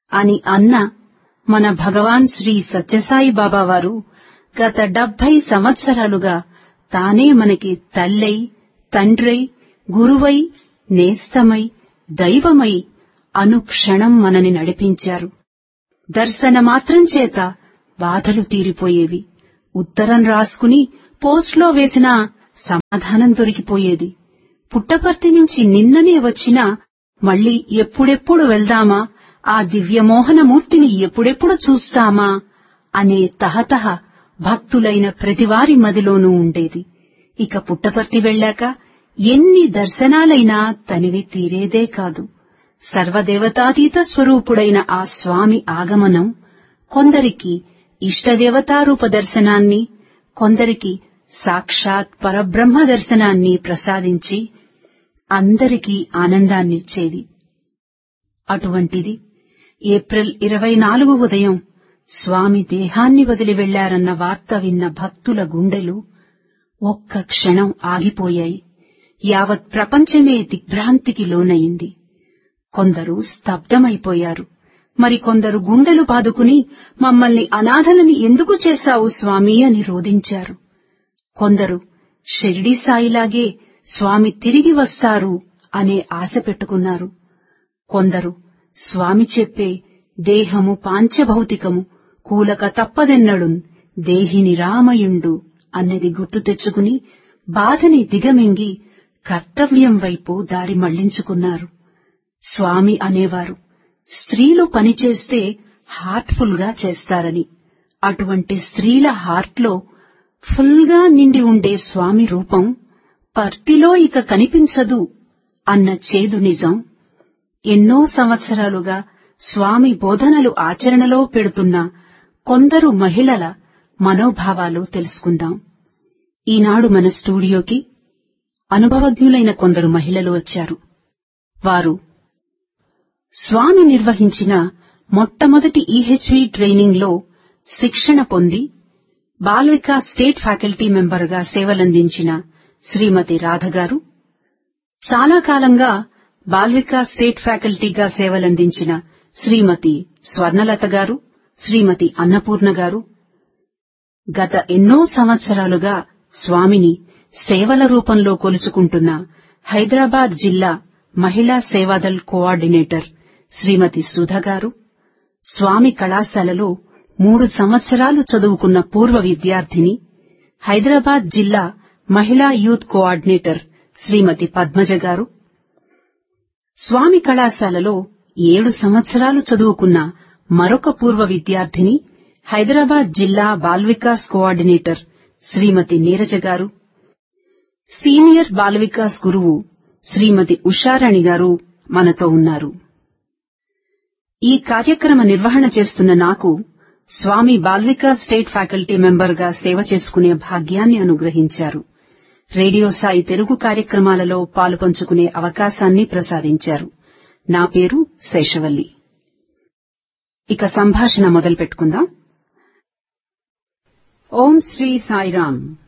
అని అన్న మన భగవాన్ శ్రీ సత్యసాయి బాబా వారు గత డెబ్బై సంవత్సరాలుగా తానే మనకి తల్లై తండ్రై గురువై నేస్తమై దైవమై అనుక్షణం మనని నడిపించారు దర్శన మాత్రం చేత బాధలు తీరిపోయేవి ఉత్తరం రాసుకుని పోస్ట్లో వేసినా సమాధానం దొరికిపోయేది పుట్టపర్తి నుంచి నిన్ననే వచ్చినా మళ్ళీ ఎప్పుడెప్పుడు వెళ్దామా ఆ దివ్యమోహనమూర్తిని ఎప్పుడెప్పుడు చూస్తామా అనే తహతహ భక్తులైన ప్రతివారి మదిలోనూ ఉండేది ఇక పుట్టపర్తి వెళ్ళాక ఎన్ని దర్శనాలైనా తనివి తీరేదే కాదు సర్వదేవతాతీత స్వరూపుడైన ఆ స్వామి ఆగమనం కొందరికి ఇష్టదేవతారూప దర్శనాన్ని కొందరికి సాక్షాత్ పరబ్రహ్మ దర్శనాన్ని ప్రసాదించి అందరికీ ఆనందాన్నిచ్చేది అటువంటిది ఏప్రిల్ ఇరవై నాలుగు ఉదయం స్వామి దేహాన్ని వదిలి వెళ్లారన్న వార్త విన్న భక్తుల గుండెలు ఒక్క క్షణం ఆగిపోయాయి యావత్ ప్రపంచమే దిగ్భ్రాంతికి లోనయింది కొందరు స్తబ్దమైపోయారు మరికొందరు గుండెలు బాదుకుని మమ్మల్ని అనాథలని ఎందుకు చేశావు స్వామి అని రోదించారు కొందరు షిరిడి సాయిలాగే స్వామి తిరిగి వస్తారు అనే ఆశ పెట్టుకున్నారు కొందరు స్వామి చెప్పే దేహము పాంచభౌతికము కూలక తప్పదెన్నడున్ దేహిని రామయుండు అన్నది గుర్తు తెచ్చుకుని బాధని దిగమింగి కర్తవ్యం వైపు దారి మళ్లించుకున్నారు స్వామి అనేవారు స్త్రీలు పనిచేస్తే హార్ట్ఫుల్ గా చేస్తారని అటువంటి స్త్రీల హార్ట్లో ఫుల్ గా నిండి ఉండే స్వామి రూపం పర్తిలో ఇక కనిపించదు అన్న చేదు నిజం ఎన్నో సంవత్సరాలుగా స్వామి బోధనలు ఆచరణలో పెడుతున్న కొందరు మహిళల మనోభావాలు తెలుసుకుందాం ఈనాడు మన స్టూడియోకి అనుభవజ్ఞులైన కొందరు మహిళలు వచ్చారు వారు స్వామి నిర్వహించిన మొట్టమొదటి ఈహెచ్వి ట్రైనింగ్ లో శిక్షణ పొంది బాల్విక స్టేట్ ఫ్యాకల్టీ మెంబర్గా సేవలందించిన శ్రీమతి రాధ గారు చాలా కాలంగా బాల్విక స్టేట్ ఫ్యాకల్టీగా సేవలందించిన శ్రీమతి స్వర్ణలత గారు శ్రీమతి అన్నపూర్ణ గారు గత ఎన్నో సంవత్సరాలుగా స్వామిని సేవల రూపంలో కొలుచుకుంటున్న హైదరాబాద్ జిల్లా మహిళా సేవాదల్ కోఆర్డినేటర్ శ్రీమతి సుధ గారు స్వామి కళాశాలలో మూడు సంవత్సరాలు చదువుకున్న పూర్వ విద్యార్థిని హైదరాబాద్ జిల్లా మహిళా యూత్ కోఆర్డినేటర్ శ్రీమతి పద్మజ గారు స్వామి కళాశాలలో ఏడు సంవత్సరాలు చదువుకున్న మరొక పూర్వ విద్యార్థిని హైదరాబాద్ జిల్లా బాల్ వికాస్ కోఆర్డినేటర్ శ్రీమతి నీరజ గారు సీనియర్ బాల వికాస్ గురువు శ్రీమతి ఉషారాణి గారు మనతో ఉన్నారు ఈ కార్యక్రమ నిర్వహణ చేస్తున్న నాకు స్వామి బాల్వికా స్టేట్ ఫ్యాకల్టీ మెంబర్గా సేవ చేసుకునే భాగ్యాన్ని అనుగ్రహించారు రేడియో సాయి తెలుగు కార్యక్రమాలలో పాలుపంచుకునే అవకాశాన్ని ప్రసాదించారు నా పేరు శేషవల్లి ఇక సంభాషణ మొదలు పెట్టుకుందాం ఓం శ్రీ సాయిరాం